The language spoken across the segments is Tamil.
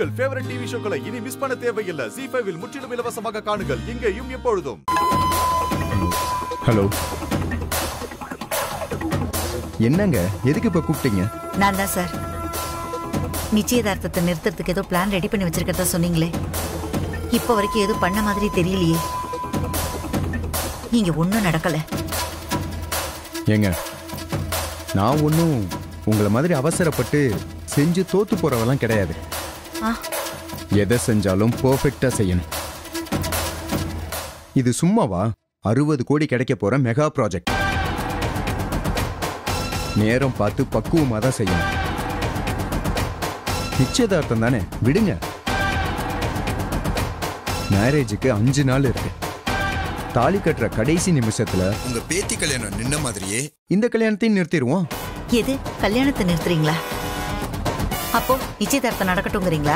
உங்கள் ஃபேவரட் டிவி ஷோக்களை இனி மிஸ் பண்ண தேவையில்லை ஜி ஃபைவில் முற்றிலும் இலவசமாக காணுங்கள் இங்கேயும் எப்பொழுதும் ஹலோ என்னங்க எதுக்கு இப்ப கூப்பிட்டீங்க நான் தான் சார் நிச்சயதார்த்தத்தை நிறுத்துறதுக்கு ஏதோ பிளான் ரெடி பண்ணி வச்சிருக்கிறதா சொன்னீங்களே இப்போ வரைக்கும் எதுவும் பண்ண மாதிரி தெரியலையே நீங்க ஒன்றும் நடக்கல ஏங்க நான் ஒன்றும் உங்களை மாதிரி அவசரப்பட்டு செஞ்சு தோத்து போறவெல்லாம் கிடையாது ஆ எதை செஞ்சாலும் பெர்ஃபெக்டா செய்யணும் இது சும்மாவா அறுபது கோடி கிடைக்க போற மெகா ப்ராஜெக்ட் நேரம் பார்த்து பக்குவமா தான் செய்யணும் நிச்சயதார்த்தம் தானே விடுங்க மேரேஜுக்கு அஞ்சு நாள் இருக்கு தாலி கட்டுற கடைசி நிமிஷத்துல உங்க பேத்தி கல்யாணம் நின்ன மாதிரியே இந்த கல்யாணத்தையும் நிறுத்திடுவோம் எது கல்யாணத்தை நிறுத்துறீங்களா அப்போ நிச்சயதார்த்தம் நடக்கட்டுங்கிறீங்களா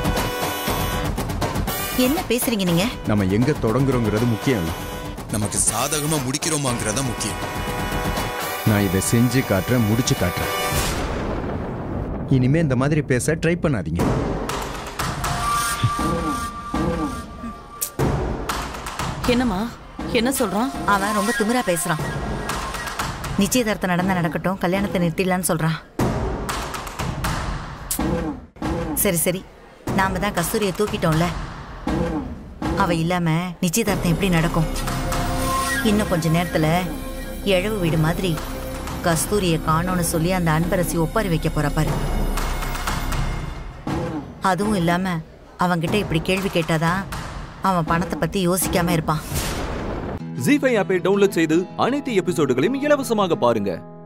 என்ன பேசுறீங்க நீங்க நம்ம எங்க தொடங்குறோங்கிறது முக்கியம் இல்லை நமக்கு சாதகமா முடிக்கிறோமாங்கிறதா முக்கியம் நான் இதை செஞ்சு காட்டுறேன் முடிச்சு காட்டுறேன் இனிமே இந்த மாதிரி பேச ட்ரை பண்ணாதீங்க என்னம்மா என்ன சொல்றான் அவன் ரொம்ப திமிரா பேசுறான் நிச்சயதார்த்தம் நடந்தா நடக்கட்டும் கல்யாணத்தை நிறுத்திடலான்னு சொல்றான் சரி சரி நாம தான் கஸ்தூரியை தூக்கிட்டோம்ல அவ இல்லாம நிச்சயதார்த்தம் எப்படி நடக்கும் இன்னும் கொஞ்ச நேரத்துல இழவு வீடு மாதிரி கஸ்தூரியை காணோன்னு சொல்லி அந்த அன்பரசி ஒப்பாரி வைக்க போறா பாரு அதுவும் இல்லாம அவன்கிட்ட இப்படி கேள்வி கேட்டாதான் அவன் பணத்தை பத்தி யோசிக்காம இருப்பான் ஜி ஃபைவ் ஆப்பை டவுன்லோட் செய்து அனைத்து எபிசோடுகளையும் இலவசமாக பாருங்க